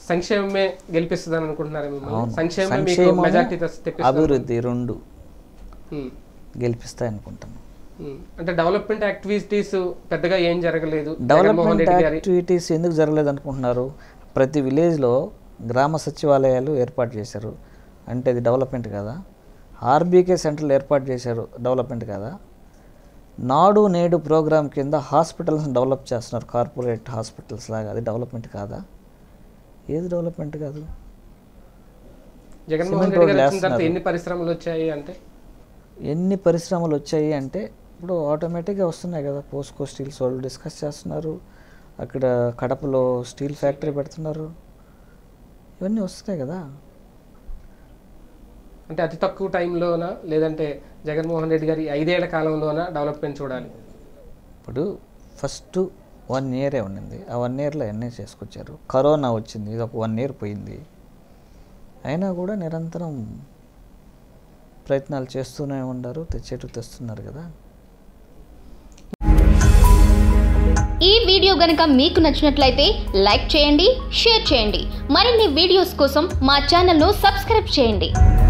సంక్షేమమే గెలిపిస్తుందని అనుకుంటున్నారు మిమ్మల్ని అవును సంక్షేమమే మీకు సంక్షేమము, మెజార్టీ తెప్పిస్తుంది అభివృద్ధి రెండు గెలిపిస్తాయి అనుకుంటాను అంటే డెవలప్మెంట్ యాక్టివిటీస్ పెద్దగా ఏం జరగలేదు జగన్మోహన్ డెవలప్మెంట్ రెడ్డి గారి యాక్టివిటీస్ ఎందుకు జరగలేదు అనుకుంటున్నారు ప్రతి విలేజ్లో గ్రామ సచివాలయాలు ఏర్పాటు చేశారు అంటే అది డెవలప్మెంట్ కదా ఆర్బీకే సెంటర్లు ఏర్పాటు చేశారు డెవలప్మెంట్ కదా నాడు నేడు ప్రోగ్రాం కింద హాస్పిటల్స్ డెవలప్ చేస్తున్నారు కార్పొరేట్ హాస్పిటల్స్ లాగా అది డెవలప్మెంట్ కాదా ఏది డెవలప్మెంట్ కాదు జగన్మోహన్ సిమెంట్ రెడ్డి గారు రోడ్లు వచ్చిన తర్వాత వేస్తున్నారు. ఎన్ని పరిశ్రమలు వచ్చాయి అంటే ఎన్ని పరిశ్రమలు వచ్చాయి అంటే ఇప్పుడు ఆటోమేటిక్గా వస్తున్నాయి కదా పోస్కో స్టీల్స్ వాళ్ళు డిస్కస్ చేస్తున్నారు అక్కడ కడపలో స్టీల్ ఫ్యాక్టరీ పెడుతున్నారు ఇవన్నీ వస్తున్నాయి కదా అంటే అతి తక్కువ టైంలోనా లేదంటే జగన్మోహన్ రెడ్డి గారి ఐదేళ్ల కాలంలోనా డెవలప్మెంట్ చూడాలి ఇప్పుడు ఫస్ట్ వన్ ఇయరే ఉండింది ఆ వన్ ఇయర్లో ఎన్నే చేసుకొచ్చారు కరోనా వచ్చింది ఇది ఒక వన్ ఇయర్ పోయింది అయినా కూడా నిరంతరం ప్రయత్నాలు చేస్తూనే ఉన్నారు తెచ్చేటు తెస్తున్నారు కదా ఈ వీడియో గనుక మీకు నచ్చినట్లయితే లైక్ చేయండి షేర్ చేయండి మరిన్ని వీడియోస్ కోసం మా ఛానల్ను సబ్స్క్రైబ్ చేయండి